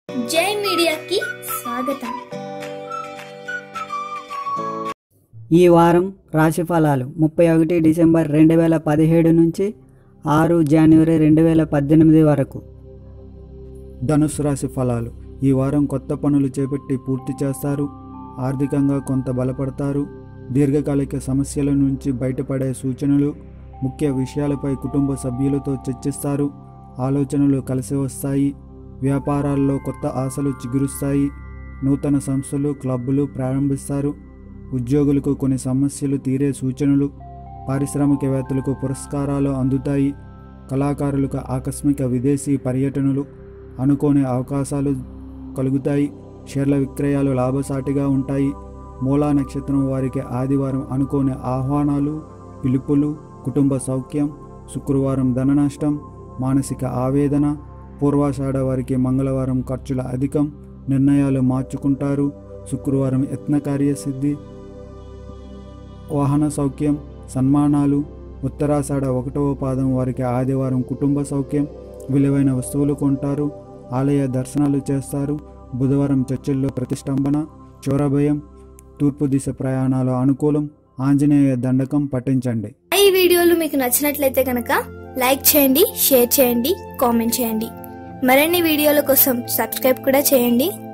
జై మీడియాకి స్వాగతం ఈ వారం రాశి ఫలాలు ముప్పై ఒకటి డిసెంబర్ రెండు వేల పదిహేడు నుంచి ఆరు జనవరి రెండు వేల పద్దెనిమిది వరకు ధనుసు రాశి ఫలాలు ఈ వారం కొత్త పనులు చేపట్టి పూర్తి చేస్తారు ఆర్థికంగా కొంత బలపడతారు దీర్ఘకాలిక సమస్యల నుంచి బయటపడే సూచనలు ముఖ్య విషయాలపై కుటుంబ సభ్యులతో చర్చిస్తారు ఆలోచనలు కలిసి వస్తాయి వ్యాపారాల్లో కొత్త ఆశలు చిగురుస్తాయి నూతన సంస్థలు క్లబ్బులు ప్రారంభిస్తారు ఉద్యోగులకు కొన్ని సమస్యలు తీరే సూచనలు పారిశ్రామికవేత్తలకు పురస్కారాలు అందుతాయి కళాకారులకు ఆకస్మిక విదేశీ పర్యటనలు అనుకోని అవకాశాలు కలుగుతాయి షేర్ల విక్రయాలు లాభసాటిగా ఉంటాయి మూలా నక్షత్రం వారికి ఆదివారం అనుకోని ఆహ్వానాలు పిలుపులు కుటుంబ సౌఖ్యం శుక్రవారం ధన నష్టం మానసిక ఆవేదన పూర్వాషాఢ వారికి మంగళవారం ఖర్చుల అధికం నిర్ణయాలు మార్చుకుంటారు శుక్రవారం యత్న కార్యసిద్ధి వాహన సౌఖ్యం సన్మానాలు ఉత్తరాషాఢ ఒకటవ పాదం వారికి ఆదివారం కుటుంబ సౌఖ్యం విలువైన వస్తువులు కొంటారు ఆలయ దర్శనాలు చేస్తారు బుధవారం చర్చిల్లో ప్రతిష్టంభన చోరభయం తూర్పు దిశ ప్రయాణాలు అనుకూలం ఆంజనేయ దండకం పఠించండి ఈ వీడియోలు మీకు నచ్చినట్లయితే కనుక లైక్ చేయండి షేర్ చేయండి కామెంట్ చేయండి మరిన్ని వీడియోల కోసం సబ్స్క్రైబ్ కూడా చేయండి